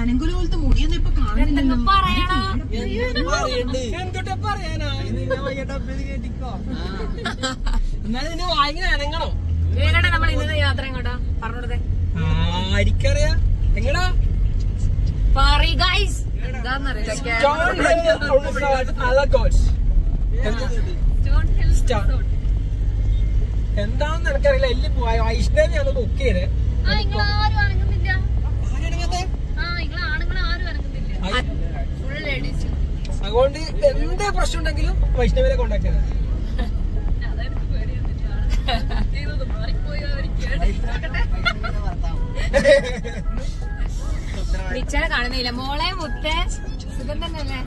പനങ്കുല പോലത്തെ മുടിയൊന്നും ഇപ്പൊ കാണുന്നില്ലല്ലോ പറയണോ എന്തൊട്ടെ പറയാനാ നിന്നെ വയ്യ ഡബ്ബിൽ കേട്ടിക്കോ എന്നാലും നിന്നെ വാങ്ങിങ്ങനെ അനങ്ങണം എങ്ങോട്ടാ നമ്മൾ ഇന്നത്തെ യാത്ര എങ്ങോട്ടാ പറഞ്ഞോടത്തെ ആരിക്കറിയാ എങ്ങടാ പറയ് ഗൈസ് എന്താന്നറിയില്ല John Hill Resort Alagos. Star. എന്താണെന്ന് എനിക്കറിയില്ല എല്ലാം പോയ വൈഷ്ണവിയാണ് ബുക്ക് ചെയ്തത് ആ നിങ്ങൾ ആരും അനങ്ങുന്നില്ല ആരെടുങ്ങത്തെ? ആ നിങ്ങൾ ആണുങ്ങൾ ആരും അനങ്ങുന്നില്ല ഫുൾ ലേഡീസ് അതുകൊണ്ട് എന്ത് പ്രശ്നം ഉണ്ടെങ്കിലും വൈഷ്ണവിനെ കോണ്ടാക്ട് ചെയ്തത് അതെനിക്ക് പേടിയൊന്നുമില്ല മാറിപ്പോയി മിച്ചനെ കാണുന്നില്ല മോളെ മുത്തേ സുഖം തന്നെയല്ലേ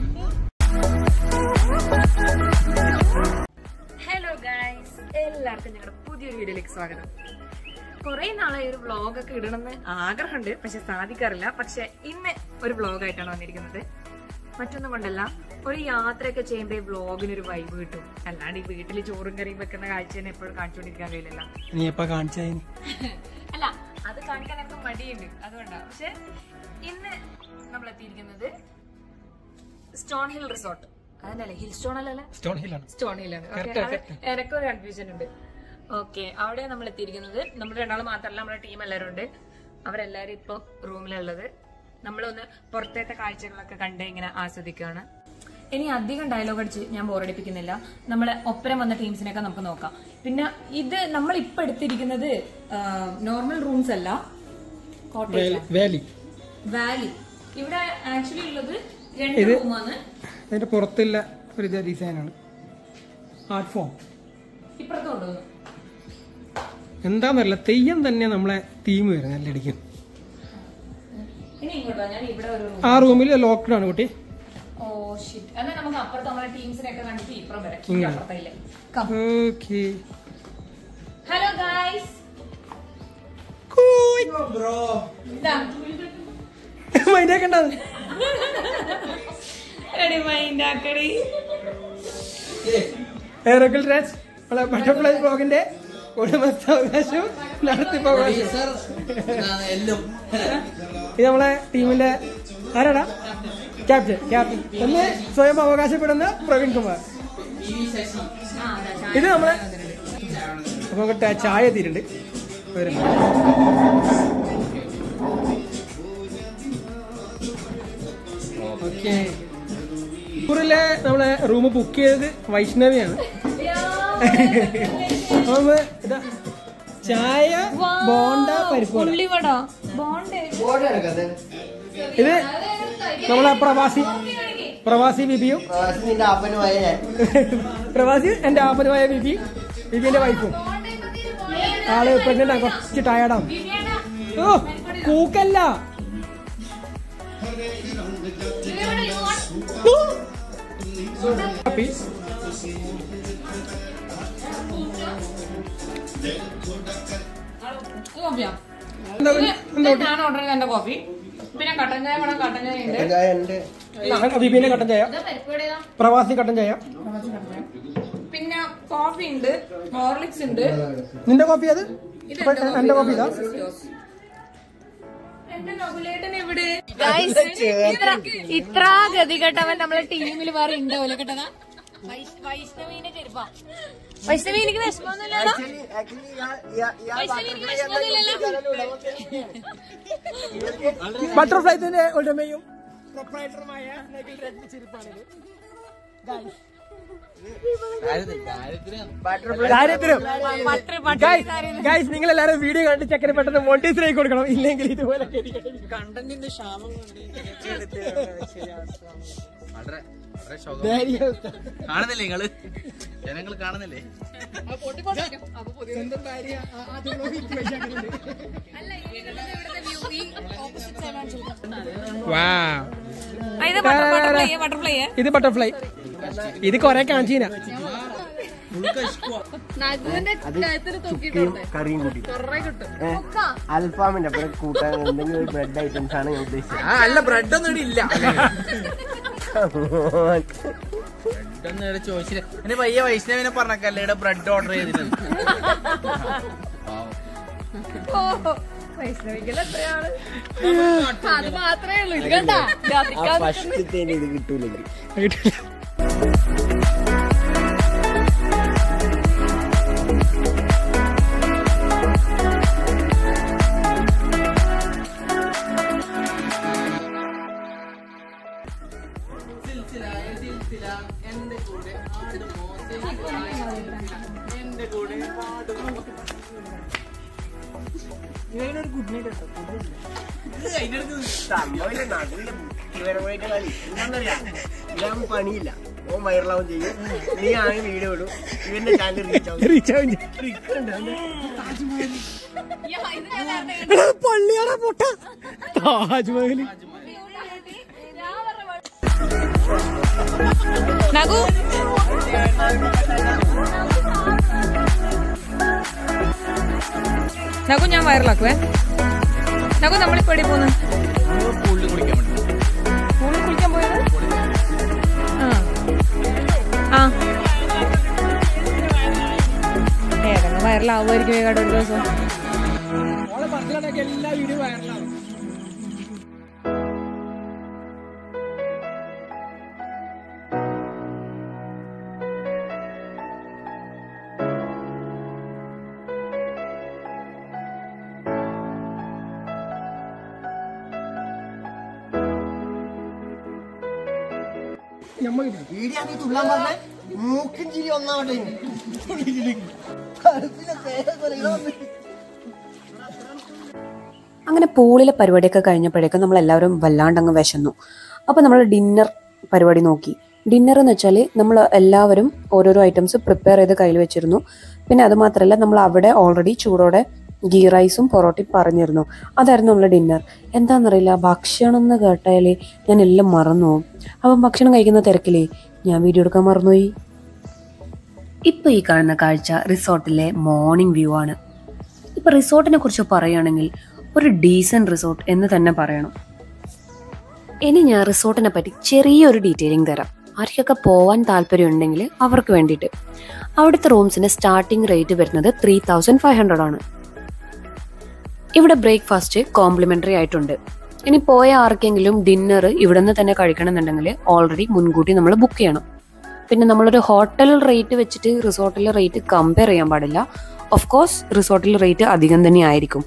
ഹലോ ഗൈസ് എല്ലാവർക്കും ഞങ്ങളുടെ പുതിയൊരു വീഡിയോയിലേക്ക് സ്വാഗതം കുറെ നാളായി ഒരു വ്ളോഗൊക്കെ ഇടണമെന്ന് ആഗ്രഹമുണ്ട് പക്ഷെ സാധിക്കാറില്ല പക്ഷെ ഇന്ന് ഒരു വ്ളോഗായിട്ടാണ് വന്നിരിക്കുന്നത് മറ്റൊന്നും കൊണ്ടല്ല ഒരു യാത്രയൊക്കെ ചെയ്യുമ്പോൾ ഈ വ്ളോഗിനൊരു വൈബ് കിട്ടും അല്ലാണ്ട് ഈ വീട്ടിൽ ചോറും കറിയും വെക്കുന്ന കാഴ്ച തന്നെ എപ്പോഴും കാണിച്ചുകൊണ്ടിരിക്കാൻ കഴിയില്ലല്ലോ നീ എപ്പ കാണിച്ചതിന് അല്ല അത് കാണിക്കാൻ എനിക്ക് മടിയുണ്ട് അതുകൊണ്ടാണ് പക്ഷെ ഇന്ന് നമ്മൾ എത്തിയിരിക്കുന്നത് സ്റ്റോൺ ഹിൽ റിസോർട്ട് അതല്ലേ ഹിൽ സ്റ്റോൺ അല്ലല്ലേ സ്റ്റോൺ ഹില്ലാണ് സ്റ്റോൺ ഹില്ലാണ് ഓക്കെ അത് എനക്കൊരു കൺഫ്യൂഷൻ ഉണ്ട് ഓക്കെ അവിടെ നമ്മൾ എത്തിയിരിക്കുന്നത് നമ്മൾ രണ്ടാൾ മാത്രമല്ല നമ്മുടെ ടീം എല്ലാവരും ഉണ്ട് അവരെല്ലാവരും ഇപ്പൊ റൂമിലുള്ളത് നമ്മളൊന്ന് പുറത്തേത്തെ കാഴ്ചകളൊക്കെ കണ്ട് ഇങ്ങനെ ആസ്വദിക്കുകയാണ് ഇനി അധികം ഡയലോഗ് അടിച്ച് ഞാൻ ബോറടിപ്പിക്കുന്നില്ല നമ്മളെ ഒപ്പരം വന്ന ടീംസിനെയൊക്കെ നമുക്ക് നോക്കാം പിന്നെ ഇത് നമ്മൾ ഇപ്പൊ എടുത്തിരിക്കുന്നത് നോർമൽ റൂംസ് അല്ല കോട്ടേജ് വേലി വാലി ഇവിടെ ആക്ച്വലി ഉള്ളത് രണ്ട് റൂമാണ് അതിന്റെ പുറത്തുള്ള ഒരു ഡിസൈനാണ് ആർട്ട് ഫോം ഇപ്പുറത്ത് കൊണ്ടുവന്നു എന്താന്നറിയില്ല തെയ്യം തന്നെ നമ്മളെ തീം വരുന്നത് നല്ല അടിക്കും ഇനി ഇങ്ങോട്ടോ ഞാൻ ഇവിടെ ഒരു room. ആ റൂമിൽ ലോക്ക്ഡ് ആണ് കുട്ടി ഓ ഷിറ്റ് എന്നാൽ നമുക്ക് അപ്പുറത്ത് നമ്മളെ ടീംസിനെയൊക്കെ കണ്ടിട്ട് ഇപ്പുറം വരാം ഈ അപ്പുറത്തയില്ലേ ഓക്കെ ഹലോ ഗായ്സ് മൈൻഡൊക്കെ ഉണ്ടാവും എയറോക്കൽ രാജ് നമ്മളെ ബട്ടർഫ്ലൈ ബ്ലോഗിന്റെ ഉടമസ്ഥാവകാശം നടത്തിപ്പവകാശം ഇത് നമ്മളെ ടീമിന്റെ ആരാടാ ക്യാപ്റ്റൻ ക്യാപ്റ്റൻ എന്ന് സ്വയം അവകാശപ്പെടുന്ന പ്രവീൺ കുമാർ ഇത് നമ്മളെ അപ്പൊ നമുക്ക് ട- ചായ എത്തിയിട്ടുണ്ട് ഒരു ഓക്കെ ൂറിലെ നമ്മളെ റൂം ബുക്ക് ചെയ്തത് വൈഷ്ണവിയാണ് അപ്പൊ നമ്മള് ഇതാ ചായ ബോണ്ട പരിപ്പ് വട. ഉള്ളിവട ബോണ്ടേ ഇത് നമ്മളെ പ്രവാസി പ്രവാസി ബിബിയും നിന്റെ അപ്പനുമായ ഞാൻ പ്രവാസി എന്റെ ആപനുമായ ബിബി ബിബിന്റെ വൈഫും ആള് പ്രഗ്നന്റ് ആണ് കുറച്ച് ടയർഡാണ് ഓ കൂക്കല്ല ഹാപ്പി കോഫിയാ എന്താ എന്താ ഞാൻ ഓർഡർ ചെയ്ത എന്റെ കോഫി പിന്നെ കട്ടൻ ചായ വേണം കട്ടൻ ചായ ഉണ്ട് ഉണ്ട് ബിബിന്റെ കട്ടൻ ചായ ഇത് പരിപ്പ് വടയാ പ്രവാസി കട്ടൻ ചായ പിന്നെ കോഫി ഉണ്ട് ഹോർലിക്സ് ഉണ്ട് നിന്റെ കോപ്പി അത് അപ്പൊ എന്റെ കോപ്പി ഇതാ എന്റെ നകുലേട്ടൻ എവിടെ ഇത്ര ഗതികെട്ടവൻ നമ്മളെ ടീമിൽ വേറെ ഉണ്ടാവില്ല കേട്ടതാ വൈഷ്ണവീനെ ചെരുപ്പാ വൈഷ്ണവി എനിക്ക് വിഷമമൊന്നുമില്ലല്ലോ വൈഷ്ണവി എനിക്ക് വിഷമമൊന്നുമില്ലല്ലോ ബട്ടർഫ്ലൈത്തിന്റെ ഉടമയും പ്രൊപ്പറേറ്ററുമായ നഖിൽ രത്ന ചെരുപ്പാണിത് കാര്യത്തിലും ഗൈസ് നിങ്ങൾ എല്ലാവരും വീഡിയോ കണ്ട് ചെക്കന് പെട്ടെന്ന് മോണ്ടീസിലേക്ക് കൊടുക്കണം ഇല്ലെങ്കിൽ ഇതുപോലെ കണ്ടന്റിന്റെ ക്ഷാമം കാണുന്നില്ലേ നിങ്ങള് ജനങ്ങൾ കാണുന്നില്ലേ സ്വന്തം ഭാര്യ ആദ്യം നോക്കി വൈശാഖനുണ്ട് ഇത് ബട്ടർഫ്ലൈ ബട്ടർഫ്ലൈ ഇത് ബട്ടർഫ്ലൈ ഇത് കൊറേ കാഞ്ചീന നഗുവിന്റെ കഴുത്തിന് തൂക്കിയിട്ടുണ്ട് കറിയും കൂട്ടി കൊറേ കിട്ടും അൽഫാമിന്റെ അപ്പുറം കൂട്ടാൻ എന്തെങ്കിലും ഒരു ബ്രെഡ് ഐറ്റംസ് ആണ് ഞാൻ ഉദ്ദേശിച്ചത് ആ അല്ല ബ്രെഡ് ഒന്നും ഇവിടെ ഇല്ല ബ്രെഡ് ഒന്നും ഇവിടെ ചോദിച്ചില്ല എന്നെ പയ്യ വൈഷ്ണവിനെ പറഞ്ഞല്ലേ ഇവിടെ ബ്രെഡ് ഓർഡർ ചെയ്തിട്ടുണ്ട് ഓ വൈഷ്ണവിക്കൽ എത്രയാണ് അത് മാത്രമേ ഉള്ളൂ ഇത് കണ്ട ആ ഫസ്റ്റത്തെ ഇത് കിട്ടൂലെങ്കിൽ സിൽസില സിൽസില എന്റെ കൂടെ ആടുമോ സിൽസില, എന്റെ കൂടെ പാടുമോ സംഭവമില്ല നടുവില് ബുദ്ധിപരമായിട്ട് കളി എന്താന്നറിയാ ഇതാകുമ്പോ പണിയില്ല ഓൻ വൈറലാവും ചെയ്യും നീ ആണെങ്കിൽ വീഡിയോ ഇടും ഇവന്റെ ചാനൽ റീച്ച് ആവും റീച്ച് ആവും ചെയ്യും. എടാ, പള്ളിയാടാ പൊട്ട താജ്മഹൽ നഗു നഗു ഞാൻ വൈറലാക്കുവേ നഗു നമ്മളിപ്പോ എവിടെ പോന്നു പൂളിൽ കുളിക്കാൻ വേണ്ടി പൂളിൽ കുളിക്കാൻ പോയത് ആ ആ ഏതെങ്കിലും വൈറലാവുമായിരിക്കും വേഗം ഒരു ദിവസം ഓളെ ബസ്സിലൊക്കെ എല്ലാ വീഡിയോ വൈറലാണ് ഞമ്മക്ക് വീഡിയോ ആണെങ്കിൽ തുള്ളാൻ പറഞ്ഞ മൂക്കും ചിരി ഒന്നാവട്ടെ അങ്ങനെ പൂളിലെ പരിപാടിയൊക്കെ കഴിഞ്ഞപ്പോഴേക്കും നമ്മൾ എല്ലാവരും വല്ലാണ്ടങ്ങ് വിശന്നു അപ്പോൾ നമ്മൾ ഡിന്നർ പരിപാടി നോക്കി ഡിന്നർ എന്ന് വെച്ചാൽ നമ്മൾ എല്ലാവരും ഓരോരോ ഐറ്റംസ് പ്രിപ്പയർ ചെയ്ത് കയ്യിൽ വെച്ചിരുന്നു പിന്നെ അത് മാത്രമല്ല നമ്മൾ അവിടെ ഓൾറെഡി ചൂടോടെ ഗീ റൈസും പൊറോട്ടയും പറഞ്ഞിരുന്നു അതായിരുന്നു നമ്മളെ ഡിന്നർ എന്താണെന്നറിയില്ല ഭക്ഷണം എന്ന് കേട്ടാൽ ഞാൻ എല്ലാം മറന്നു പോകും അപ്പം ഭക്ഷണം കഴിക്കുന്ന തിരക്കിലേ ഞാൻ വീഡിയോ എടുക്കാൻ മറന്നുപോയി ഇപ്പോൾ ഈ കാണുന്ന കാഴ്ച റിസോർട്ടിലെ മോർണിംഗ് വ്യൂ ആണ് ഇപ്പൊ റിസോർട്ടിനെ കുറിച്ച് പറയുകയാണെങ്കിൽ ഒരു ഡീസന്റ് റിസോർട്ട് എന്ന് തന്നെ പറയണം ഇനി ഞാൻ റിസോർട്ടിനെ പറ്റി ചെറിയൊരു ഡീറ്റെയിലിംഗ് തരാം ആർക്കൊക്കെ പോവാൻ താല്പര്യമുണ്ടെങ്കിൽ അവർക്ക് വേണ്ടിയിട്ട് അവിടുത്തെ റൂംസിന്റെ സ്റ്റാർട്ടിംഗ് റേറ്റ് വരുന്നത് ത്രീ തൗസൻഡ് ഫൈവ് ഹൺഡ്രഡ് ആണ് ഇവിടെ ബ്രേക്ക്ഫാസ്റ്റ് കോംപ്ലിമെന്ററി ആയിട്ടുണ്ട് ഇനി പോയ ആർക്കെങ്കിലും ഡിന്നർ ഇവിടെ നിന്ന് തന്നെ കഴിക്കണമെന്നുണ്ടെങ്കിൽ ഓൾറെഡി മുൻകൂട്ടി നമ്മൾ ബുക്ക് ചെയ്യണം പിന്നെ നമ്മളൊരു ഹോട്ടൽ റേറ്റ് വെച്ചിട്ട് റിസോർട്ടിലെ റേറ്റ് കമ്പയർ ചെയ്യാൻ പാടില്ല ഓഫ് കോഴ്സ് റിസോർട്ടിൽ റേറ്റ് അധികം തന്നെ ആയിരിക്കും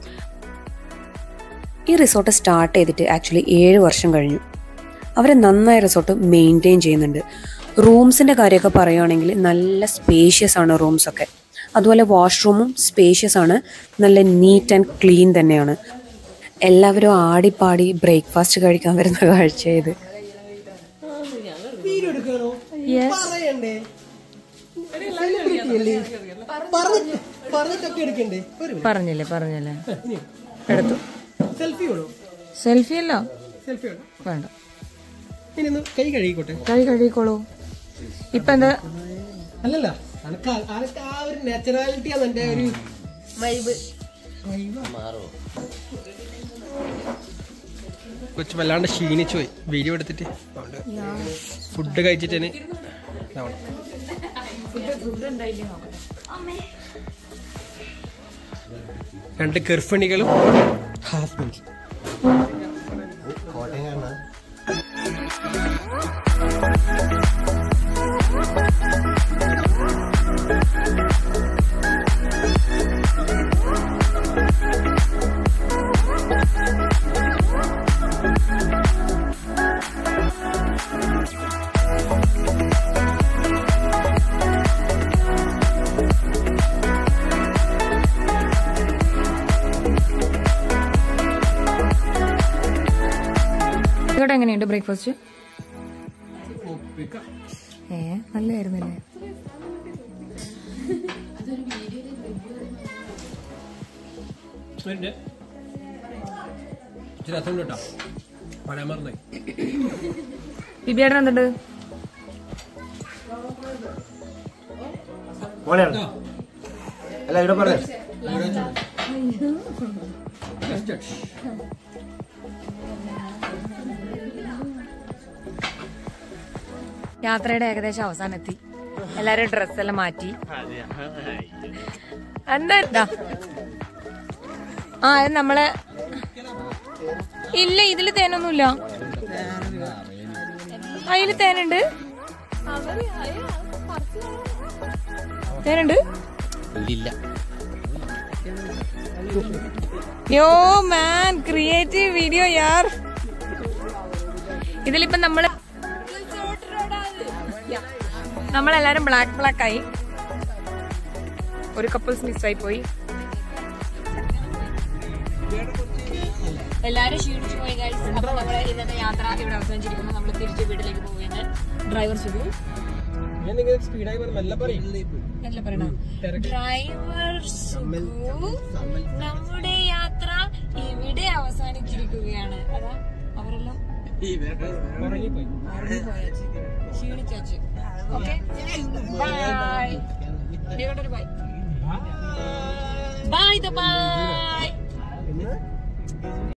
ഈ റിസോർട്ട് സ്റ്റാർട്ട് ചെയ്തിട്ട് ആക്ച്വലി ഏഴ് വർഷം കഴിഞ്ഞു അവർ നന്നായി റിസോർട്ട് മെയിൻറ്റെയിൻ ചെയ്യുന്നുണ്ട് റൂംസിൻ്റെ കാര്യമൊക്കെ പറയുകയാണെങ്കിൽ നല്ല സ്പേഷ്യസ് ആണ് റൂംസ് ഒക്കെ അതുപോലെ വാഷ്റൂമും സ്പേഷ്യസ് ആണ് നല്ല നീറ്റ് ആൻഡ് ക്ലീൻ തന്നെയാണ് എല്ലാവരും ആടിപ്പാടി ബ്രേക്ക്ഫാസ്റ്റ് കഴിക്കാൻ വരുന്ന കാഴ്ച ഇത് വീഡിയോ എടുക്കാനോ പറയണ്ടേ പറഞ്ഞിട്ട് പറഞ്ഞിട്ടൊക്കെ എടുക്കണ്ടേ ഒരു പറഞ്ഞില്ലേ പറഞ്ഞില്ലേ എടുത്തു സെൽഫി വേണോ സെൽഫി അല്ല സെൽഫി വേണോ വേണ്ട ഇനി ഒന്ന് കൈ കഴുകിക്കോട്ടെ കൈ കഴുകിക്കോളൂ ഇപ്പൊ എന്താ അല്ലല്ല അനക്ക് ആ- അനക്ക് ആ ഒരു നാച്ചുറാലിറ്റിയാണ് എന്റെ ഒരു വൈബ് കൊച്ചു വല്ലാണ്ട് ക്ഷീണിച്ചു പോയി വീഡിയോ എടുത്തിട്ട് ഫുഡ് കഴിച്ചിട്ട് രണ്ട് ഗർഭിണികളും ഹസ്ബൻഡ് ഇവിടെ എങ്ങനെയുണ്ട് ബ്രേക്ക്ഫാസ്റ്റ് ഏ നല്ലായിരുന്നല്ലേ രസം കേട്ടോ പറയാൻ മറന്നായി ബിബിയേട്ടൻ എന്തുണ്ട് മോനെയാണ് അല്ല ഇവിടെ പറഞ്ഞു യാത്രയുടെ ഏകദേശം അവസാനം എത്തി എല്ലാരും ഡ്രസ്സെല്ലാം മാറ്റി എന്താ ഇതാ. ആ ഇത് നമ്മളെ ഇല്ല ഇതില് തേനൊന്നുമില്ല അതില് തേനുണ്ട് തേനുണ്ട് ഇല്ല യോ മാൻ ക്രിയേറ്റീവ് വീഡിയോ യാർ ഇതിലിപ്പം നമ്മള് നമ്മളെല്ലാരും ബ്ലാക്ക് ബ്ലാക്ക് ആയി ഒരു കപ്പിൾസ് മിസ്സായി പോയി എല്ലാരും ക്ഷീണിച്ചു പോയി guys. അപ്പൊ നമ്മളെ ഇന്നത്തെ യാത്ര ഇവിടെ അവസാനിച്ചിരിക്കുന്നു നമ്മൾ തിരിച്ച് വീട്ടിലേക്ക് പോവുകയാണ് ഡ്രൈവർ സുഖു ഞാൻ നിങ്ങൾ സ്പീഡായി മെല്ലെ പറയും നല്ല പറയണം ഡ്രൈവർ സുഖു നമ്മുടെ യാത്ര ഇവിടെ അവസാനിച്ചിരിക്കുകയാണ് അതാ അവരെല്ലാം ഉറങ്ങിപ്പോയി ക്ഷീണിച്ചു okay bye bye bye by